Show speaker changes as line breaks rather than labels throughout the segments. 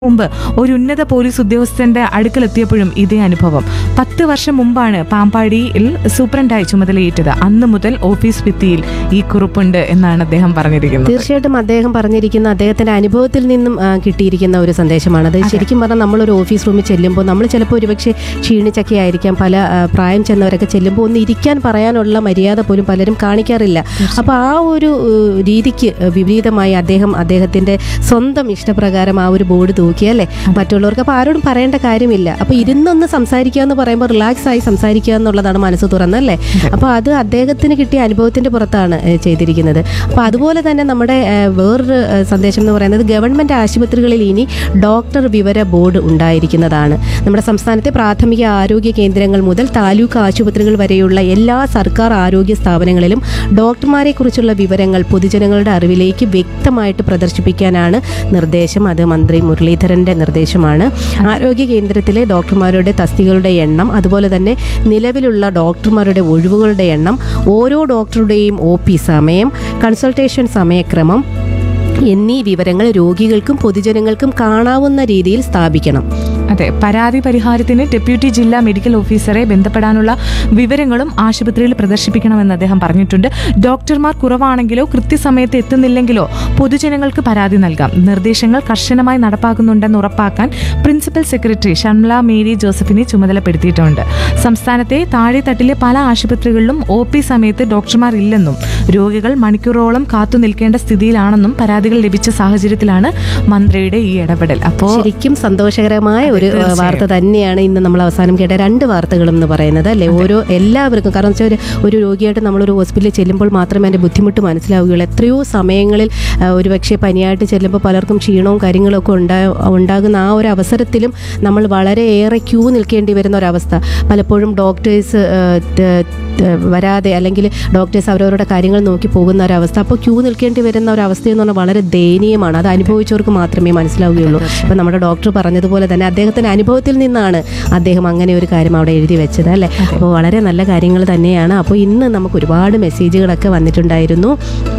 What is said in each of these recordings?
മുമ്പ് ഒരു ഉന്നത പോലീസ് ഉദ്യോഗസ്ഥന്റെ അടുക്കലെത്തിയപ്പോഴും ഇതേ അനുഭവം പത്ത് വർഷം മുമ്പാണ് പാമ്പാടിയിൽ സൂപ്രണ്ടായി ചുമതലയേറ്റത് അന്ന് മുതൽ ഓഫീസ് ഭിത്തിയിൽ ഈ കുറിപ്പുണ്ട് എന്നാണ് അദ്ദേഹം പറഞ്ഞിരിക്കുന്നത്
തീർച്ചയായിട്ടും അദ്ദേഹം പറഞ്ഞിരിക്കുന്ന അദ്ദേഹത്തിന്റെ അനുഭവത്തിൽ നിന്നും ആ, കിട്ടിയിരിക്കുന്ന ഒരു സന്ദേശമാണ് അത് ശരിക്കും പറഞ്ഞാൽ നമ്മളൊരു ഓഫീസ് റൂമിൽ ചെല്ലുമ്പോൾ നമ്മൾ ചിലപ്പോൾ ഒരുപക്ഷെ ക്ഷീണിച്ചൊക്കെ ആയിരിക്കാം പല ആ, പ്രായം ചെന്നവരൊക്കെ ചെല്ലുമ്പോൾ ഒന്ന് ഇരിക്കാൻ പറയാനുള്ള മര്യാദ പോലും പലരും കാണിക്കാറില്ല അപ്പോൾ ആ ഒരു ഏഹ്, രീതിക്ക് വിപരീതമായി അദ്ദേഹം അദ്ദേഹത്തിന്റെ സ്വന്തം ഇഷ്ടപ്രകാരം ആ ഒരു ബോർഡ് തൂക്കിയല്ലേ മറ്റുള്ളവർക്ക് അപ്പോൾ ആരോടും പറയേണ്ട കാര്യമില്ല അപ്പോൾ ഇരുന്നൊന്ന് സംസാരിക്കുക എന്ന് പറയുമ്പോൾ റിലാക്സ് ആയി സംസാരിക്കുക എന്നുള്ളതാണ് മനസ്സ് തുറന്നല്ലേ അപ്പോൾ അത് അദ്ദേഹത്തിന് കിട്ടിയ അനുഭവത്തിന്റെ പുറത്താണ് ഏഹ്, ചെയ്തിരിക്കുന്നത് അപ്പോൾ അതുപോലെ തന്നെ നമ്മുടെ ഏഹ്, വേറൊരു ഏഹ്, സന്ദേശം എന്ന് പറയുന്നത് ഗവൺമെന്റ് ആശുപത്രികളിൽ ഇനി ഡോക്ടർ വിവര ബോർഡ് ഉണ്ടായിരിക്കുന്നതാണ് നമ്മുടെ സംസ്ഥാനത്തെ പ്രാഥമിക ആരോഗ്യ കേന്ദ്രങ്ങൾ മുതൽ താലൂക്ക് ആശുപത്രികൾ വരെയുള്ള എല്ലാ സർക്കാർ ആരോഗ്യ സ്ഥാപനങ്ങളിലും ഡോക്ടർമാരെ കുറിച്ചുള്ള വിവരങ്ങൾ പൊതുജനങ്ങളുടെ അറിവിലേക്ക് വ്യക്തമായിട്ട് പ്രദർശിപ്പിക്കാനാണ് നിർദ്ദേശം അത് മന്ത്രി മുരളീധരന്റെ നിർദ്ദേശമാണ് ആരോഗ്യ കേന്ദ്രത്തിലെ ഡോക്ടർമാരുടെ തസ്തികകളുടെ എണ്ണം അതുപോലെ തന്നെ നിലവിലുള്ള ഡോക്ടർമാരുടെ ഒഴിവുകളുടെ എണ്ണം ഓരോ ഡോക്ടറുടെയും ഒ പി സമയം കൺസൾട്ടേഷൻ സമയക്രമം എന്നീ വിവരങ്ങൾ രോഗികൾക്കും പൊതുജനങ്ങൾക്കും കാണാവുന്ന രീതിയിൽ സ്ഥാപിക്കണം
അതെ പരാതി പരിഹാരത്തിന് ഡെപ്യൂട്ടി ജില്ലാ മെഡിക്കൽ ഓഫീസറെ ബന്ധപ്പെടാനുള്ള വിവരങ്ങളും ആശുപത്രിയിൽ പ്രദർശിപ്പിക്കണമെന്ന് അദ്ദേഹം പറഞ്ഞിട്ടുണ്ട് ഡോക്ടർമാർ കുറവാണെങ്കിലോ കൃത്യസമയത്ത് എത്തുന്നില്ലെങ്കിലോ പൊതുജനങ്ങൾക്ക് പരാതി നൽകാം നിർദ്ദേശങ്ങൾ കർശനമായി നടപ്പാക്കുന്നുണ്ടെന്ന് ഉറപ്പാക്കാൻ പ്രിൻസിപ്പൽ സെക്രട്ടറി ഷംല മേരി ജോസഫിനെ ചുമതലപ്പെടുത്തിയിട്ടുണ്ട് സംസ്ഥാനത്തെ താഴെത്തട്ടിലെ പല ആശുപത്രികളിലും ഒ പി സമയത്ത് ഡോക്ടർമാർ ഇല്ലെന്നും രോഗികൾ മണിക്കൂറോളം കാത്തു നിൽക്കേണ്ട സ്ഥിതിയിലാണെന്നും പരാതികൾ ലഭിച്ച സാഹചര്യത്തിലാണ് മന്ത്രിയുടെ ഈ ഇടപെടൽ അപ്പോൾ
ശരിക്കും സന്തോഷകരമായ ഒരു
അതെ, തീർച്ചയായും.
വാർത്ത തന്നെയാണ് ഇന്ന് നമ്മൾ അവസാനം കേട്ട രണ്ട് വാർത്തകളും എന്ന് പറയുന്നത് അല്ലെ ഓരോ എല്ലാവർക്കും കാരണം വെച്ചാൽ ഒരു ഒരു രോഗിയായിട്ട് നമ്മളൊരു ഹോസ്പിറ്റലിൽ ചെല്ലുമ്പോൾ മാത്രമേ അതിൻ്റെ ബുദ്ധിമുട്ട് മനസ്സിലാവുകയുള്ളൂ എത്രയോ സമയങ്ങളിൽ ആ, ഒരുപക്ഷെ പനിയായിട്ട് ചെല്ലുമ്പോൾ പലർക്കും ക്ഷീണവും കാര്യങ്ങളൊക്കെ ഉണ്ടാ ഉണ്ടാകുന്ന ആ ഒരു അവസരത്തിലും നമ്മൾ വളരെയേറെ ക്യൂ നിൽക്കേണ്ടി വരുന്ന ഒരവസ്ഥ പലപ്പോഴും ഡോക്ടേഴ്സ് ആ, ത- ത- വരാതെ അല്ലെങ്കിൽ ഡോക്ടേഴ്സ് അവരവരുടെ കാര്യങ്ങൾ നോക്കി പോകുന്ന ഒരവസ്ഥ അപ്പോൾ ക്യൂ നിൽക്കേണ്ടി വരുന്ന ഒരു അവസ്ഥ എന്ന് പറഞ്ഞാൽ വളരെ ദയനീയമാണ് അത് അനുഭവിച്ചവർക്ക് മാത്രമേ മനസ്സിലാവുകയുള്ളൂ അപ്പോൾ നമ്മുടെ ഡോക്ടർ പറഞ്ഞതുപോലെ തന്നെ അദ്ദേഹത്തിൻ്റെ അനുഭവത്തിൽ നിന്നാണ് അദ്ദേഹം അങ്ങനെ ഒരു കാര്യം അവിടെ എഴുതി വെച്ചത് അല്ലേ അപ്പോൾ വളരെ നല്ല കാര്യങ്ങൾ തന്നെയാണ് അപ്പോൾ ഇന്ന് നമുക്ക് ഒരുപാട് മെസ്സേജുകളൊക്കെ വന്നിട്ടുണ്ടായിരുന്നു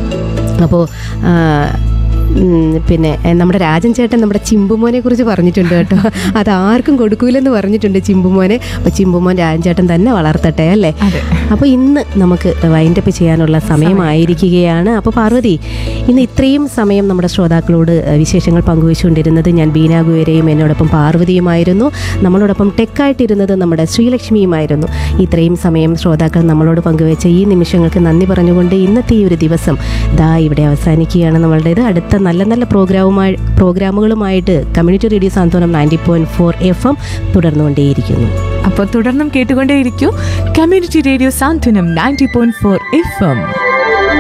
അപ്പോൾ ആ, ഉം, പിന്നെ എ, നമ്മുടെ രാജൻ ചേട്ടൻ നമ്മുടെ ചിമ്പുമോനെ കുറിച്ച് പറഞ്ഞിട്ടുണ്ട് കേട്ടോ അത് ആർക്കും കൊടുക്കൂലെന്ന് പറഞ്ഞിട്ടുണ്ട് ചിമ്പുമോനെ അപ്പോൾ ചിമ്പുമോൻ രാജൻ ചേട്ടൻ തന്നെ വളർത്തട്ടെ അല്ലേ
അതെ
അപ്പോൾ ഇന്ന് നമുക്ക് വൈൻഡപ്പ് ചെയ്യാനുള്ള സമയമായിരിക്കുകയാണ് അപ്പോൾ പാർവതി ഇന്ന് ഇത്രയും സമയം നമ്മുടെ ശ്രോതാക്കളോട് ഏഹ്, വിശേഷങ്ങൾ പങ്കുവച്ചുകൊണ്ടിരുന്നത് ഞാൻ ബീന ഗുവേരയും എന്നോടൊപ്പം പാർവതിയുമായിരുന്നു നമ്മളോടൊപ്പം ടെക്കായിട്ടിരുന്നത് നമ്മുടെ ശ്രീലക്ഷ്മിയുമായിരുന്നു ഇത്രയും സമയം ശ്രോതാക്കൾ നമ്മളോട് പങ്കുവെച്ച ഈ നിമിഷങ്ങൾക്ക് നന്ദി പറഞ്ഞുകൊണ്ട് ഇന്നത്തെ ഈ ഒരു ദിവസം ദാ ഇവിടെ അവസാനിക്കുകയാണ് നമ്മളുടേത് അടുത്ത നല്ല നല്ല പ്രോഗ്രാമുമായി പ്രോഗ്രാമുകളുമായിട്ട് community radio Santhwanam ninety point four F M തുടർന്നുകൊണ്ടേയിരിക്കുന്നു
അപ്പോൾ തുടർന്നും കേട്ടുകൊണ്ടേയിരിക്കൂ community radio Santhwanam ninety point four F M